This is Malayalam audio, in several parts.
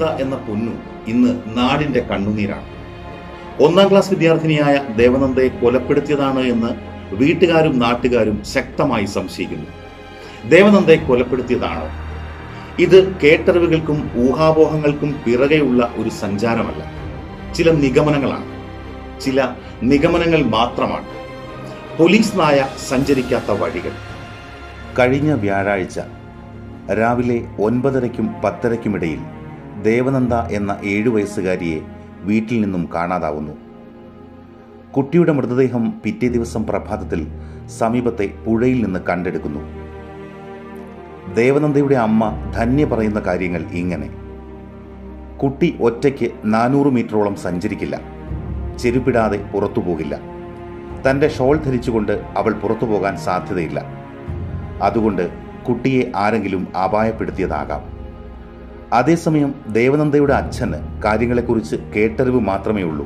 ദേവനന്ദ എന്ന പൊന്നു ഇന്ന് നാടിന്റെ കണ്ണുനീരാണ് ഒന്നാം ക്ലാസ് വിദ്യാർത്ഥിനിയായ ദേവനന്ദയെ കൊലപ്പെടുത്തിയതാണ് എന്ന് വീട്ടുകാരും നാട്ടുകാരും ശക്തമായി സംശയിക്കുന്നു ദേവനന്ദയെ കൊലപ്പെടുത്തിയതാണോ ഇത് കേട്ടറിവുകൾക്കും ഊഹാപോഹങ്ങൾക്കും പിറകെയുള്ള ഒരു സഞ്ചാരമല്ല ചില നിഗമനങ്ങളാണ് ചില നിഗമനങ്ങൾ മാത്രമാണ് പോലീസ് നായ സഞ്ചരിക്കാത്ത വഴികൾ കഴിഞ്ഞ വ്യാഴാഴ്ച രാവിലെ ഒൻപതരയ്ക്കും പത്തരയ്ക്കുമിടയിൽ ദേവനന്ദ എന്ന ഏഴു വയസ്സുകാരിയെ വീട്ടിൽ നിന്നും കാണാതാവുന്നു കുട്ടിയുടെ മൃതദേഹം പിറ്റേ ദിവസം പ്രഭാതത്തിൽ സമീപത്തെ പുഴയിൽ നിന്ന് കണ്ടെടുക്കുന്നു ദേവനന്ദയുടെ അമ്മ ധന്യ പറയുന്ന കാര്യങ്ങൾ ഇങ്ങനെ കുട്ടി ഒറ്റയ്ക്ക് നാനൂറ് മീറ്ററോളം സഞ്ചരിക്കില്ല ചെരുപ്പിടാതെ പുറത്തു പോകില്ല തന്റെ ഷോൾ ധരിച്ചുകൊണ്ട് അവൾ പുറത്തു പോകാൻ സാധ്യതയില്ല അതുകൊണ്ട് കുട്ടിയെ ആരെങ്കിലും അപായപ്പെടുത്തിയതാകാം അതേസമയം ദേവനന്ദയുടെ അച്ഛന് കാര്യങ്ങളെക്കുറിച്ച് കേട്ടറിവ് മാത്രമേ ഉള്ളൂ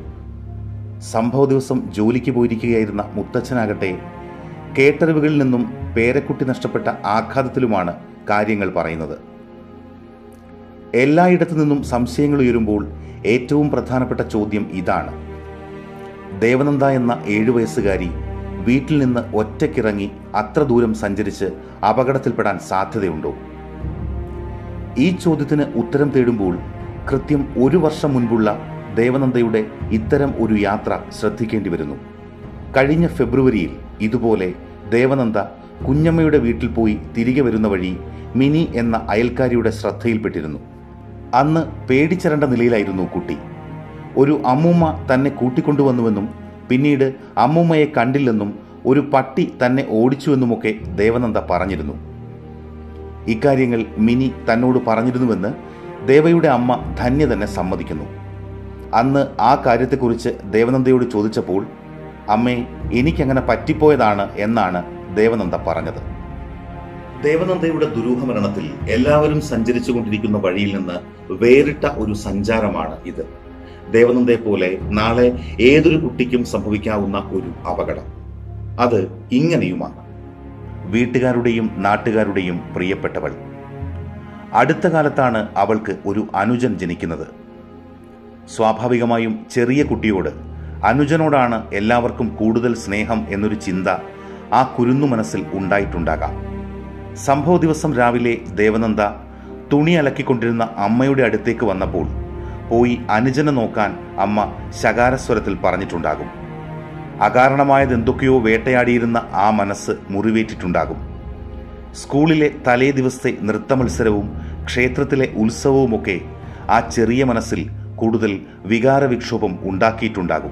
സംഭവ ദിവസം ജോലിക്ക് പോയിരിക്കുകയായിരുന്ന മുത്തച്ഛനാകട്ടെ കേട്ടറിവുകളിൽ നിന്നും പേരക്കുട്ടി നഷ്ടപ്പെട്ട ആഘാതത്തിലുമാണ് കാര്യങ്ങൾ പറയുന്നത് എല്ലായിടത്തു നിന്നും സംശയങ്ങൾ ഉയരുമ്പോൾ ഏറ്റവും പ്രധാനപ്പെട്ട ചോദ്യം ഇതാണ് ദേവനന്ദ എന്ന ഏഴു വയസ്സുകാരി വീട്ടിൽ നിന്ന് ഒറ്റയ്ക്കിറങ്ങി അത്ര ദൂരം സഞ്ചരിച്ച് അപകടത്തിൽപ്പെടാൻ സാധ്യതയുണ്ടോ ഈ ചോദ്യത്തിന് ഉത്തരം തേടുമ്പോൾ കൃത്യം ഒരു വർഷം മുൻപുള്ള ദേവനന്ദയുടെ ഇത്തരം ഒരു യാത്ര ശ്രദ്ധിക്കേണ്ടി വരുന്നു കഴിഞ്ഞ ഫെബ്രുവരിയിൽ ഇതുപോലെ ദേവനന്ദ കുഞ്ഞമ്മയുടെ വീട്ടിൽ പോയി തിരികെ വരുന്ന വഴി മിനി എന്ന അയൽക്കാരിയുടെ ശ്രദ്ധയിൽപ്പെട്ടിരുന്നു അന്ന് പേടിച്ചരണ്ട നിലയിലായിരുന്നു കുട്ടി ഒരു അമ്മൂമ്മ തന്നെ കൂട്ടിക്കൊണ്ടുവന്നുവെന്നും പിന്നീട് അമ്മൂമ്മയെ കണ്ടില്ലെന്നും ഒരു പട്ടി തന്നെ ഓടിച്ചുവെന്നുമൊക്കെ ദേവനന്ദ പറഞ്ഞിരുന്നു ഇക്കാര്യങ്ങൾ മിനി തന്നോട് പറഞ്ഞിരുന്നുവെന്ന് ദേവയുടെ അമ്മ ധന്യ തന്നെ സമ്മതിക്കുന്നു അന്ന് ആ കാര്യത്തെക്കുറിച്ച് ദേവനന്ദയോട് ചോദിച്ചപ്പോൾ അമ്മേ എനിക്കങ്ങനെ പറ്റിപ്പോയതാണ് എന്നാണ് ദേവനന്ദ പറഞ്ഞത് ദേവനന്ദയുടെ ദുരൂഹമരണത്തിൽ എല്ലാവരും സഞ്ചരിച്ചു കൊണ്ടിരിക്കുന്ന വഴിയിൽ നിന്ന് വേറിട്ട ഒരു സഞ്ചാരമാണ് ഇത് ദേവനന്ദയെ പോലെ നാളെ ഏതൊരു കുട്ടിക്കും സംഭവിക്കാവുന്ന ഒരു അപകടം അത് ഇങ്ങനെയുമാണ് വീട്ടുകാരുടെയും നാട്ടുകാരുടെയും പ്രിയപ്പെട്ടവൾ അടുത്ത കാലത്താണ് അവൾക്ക് ഒരു അനുജൻ ജനിക്കുന്നത് സ്വാഭാവികമായും ചെറിയ കുട്ടിയോട് അനുജനോടാണ് എല്ലാവർക്കും കൂടുതൽ സ്നേഹം എന്നൊരു ചിന്ത ആ കുരുന്നു മനസ്സിൽ ഉണ്ടായിട്ടുണ്ടാകാം സംഭവ ദിവസം രാവിലെ ദേവനന്ദ തുണി അലക്കിക്കൊണ്ടിരുന്ന അമ്മയുടെ അടുത്തേക്ക് വന്നപ്പോൾ പോയി അനുജനെ നോക്കാൻ അമ്മ ശകാരസ്വരത്തിൽ പറഞ്ഞിട്ടുണ്ടാകും അകാരണമായത് എന്തൊക്കെയോ വേട്ടയാടിയിരുന്ന ആ മനസ്സ് മുറിവേറ്റിട്ടുണ്ടാകും സ്കൂളിലെ തലേ ദിവസത്തെ നൃത്തമത്സരവും ക്ഷേത്രത്തിലെ ഉത്സവവുമൊക്കെ ആ ചെറിയ മനസ്സിൽ കൂടുതൽ വികാരവിക്ഷോഭം ഉണ്ടാക്കിയിട്ടുണ്ടാകും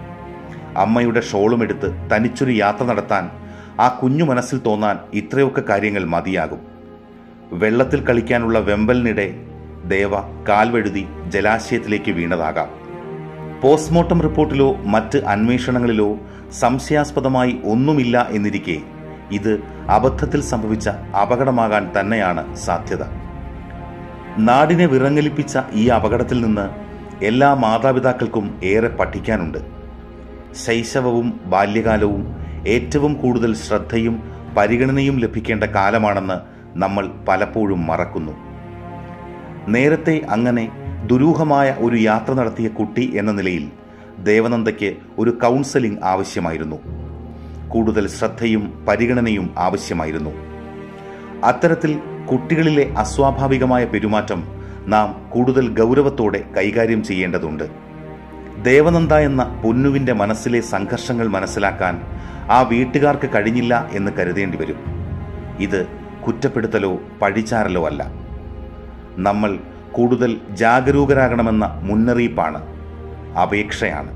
അമ്മയുടെ ഷോളുമെടുത്ത് തനിച്ചൊരു യാത്ര നടത്താൻ ആ കുഞ്ഞു മനസ്സിൽ തോന്നാൻ ഇത്രയൊക്കെ കാര്യങ്ങൾ മതിയാകും വെള്ളത്തിൽ കളിക്കാനുള്ള വെമ്പലിനിടെ ദേവ കാൽവഴുതി ജലാശയത്തിലേക്ക് വീണതാകാം പോസ്റ്റ്മോർട്ടം റിപ്പോർട്ടിലോ മറ്റ് അന്വേഷണങ്ങളിലോ സംശയാസ്പദമായി ഒന്നുമില്ല എന്നിരിക്കെ ഇത് അബദ്ധത്തിൽ സംഭവിച്ച അപകടമാകാൻ തന്നെയാണ് സാധ്യത നാടിനെ വിറങ്ങലിപ്പിച്ച ഈ അപകടത്തിൽ നിന്ന് എല്ലാ മാതാപിതാക്കൾക്കും ഏറെ പഠിക്കാനുണ്ട് ശൈശവവും ബാല്യകാലവും ഏറ്റവും കൂടുതൽ ശ്രദ്ധയും പരിഗണനയും ലഭിക്കേണ്ട കാലമാണെന്ന് നമ്മൾ പലപ്പോഴും മറക്കുന്നു നേരത്തെ അങ്ങനെ ദുരൂഹമായ ഒരു യാത്ര നടത്തിയ കുട്ടി എന്ന നിലയിൽ ദേവനന്ദയ്ക്ക് ഒരു കൗൺസലിംഗ് ആവശ്യമായിരുന്നു കൂടുതൽ ശ്രദ്ധയും പരിഗണനയും ആവശ്യമായിരുന്നു അത്തരത്തിൽ കുട്ടികളിലെ അസ്വാഭാവികമായ പെരുമാറ്റം നാം കൂടുതൽ ഗൗരവത്തോടെ കൈകാര്യം ചെയ്യേണ്ടതുണ്ട് ദേവനന്ദ എന്ന പൊന്നുവിന്റെ മനസ്സിലെ സംഘർഷങ്ങൾ മനസ്സിലാക്കാൻ ആ വീട്ടുകാർക്ക് കഴിഞ്ഞില്ല എന്ന് കരുതേണ്ടി വരും ഇത് കുറ്റപ്പെടുത്തലോ പഴിച്ചാരലോ അല്ല നമ്മൾ കൂടുതൽ ജാഗരൂകരാകണമെന്ന മുന്നറിയിപ്പാണ് അപേക്ഷയാണ്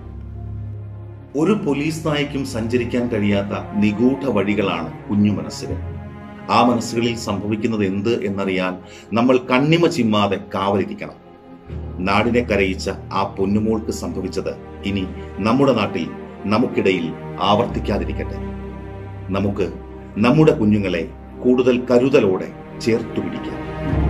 ഒരു പോലീസ് നായക്കും സഞ്ചരിക്കാൻ കഴിയാത്ത നിഗൂഢ വഴികളാണ് കുഞ്ഞു മനസ്സുകൾ ആ മനസ്സുകളിൽ സംഭവിക്കുന്നത് എന്ത് എന്നറിയാൻ നമ്മൾ കണ്ണിമ ചിമ്മാതെ കാവലിരിക്കണം നാടിനെ കരയിച്ച ആ പൊന്നുമോൾക്ക് സംഭവിച്ചത് ഇനി നമ്മുടെ നാട്ടിൽ നമുക്കിടയിൽ ആവർത്തിക്കാതിരിക്കട്ടെ നമുക്ക് നമ്മുടെ കുഞ്ഞുങ്ങളെ കൂടുതൽ കരുതലോടെ ചേർത്തു പിടിക്കാം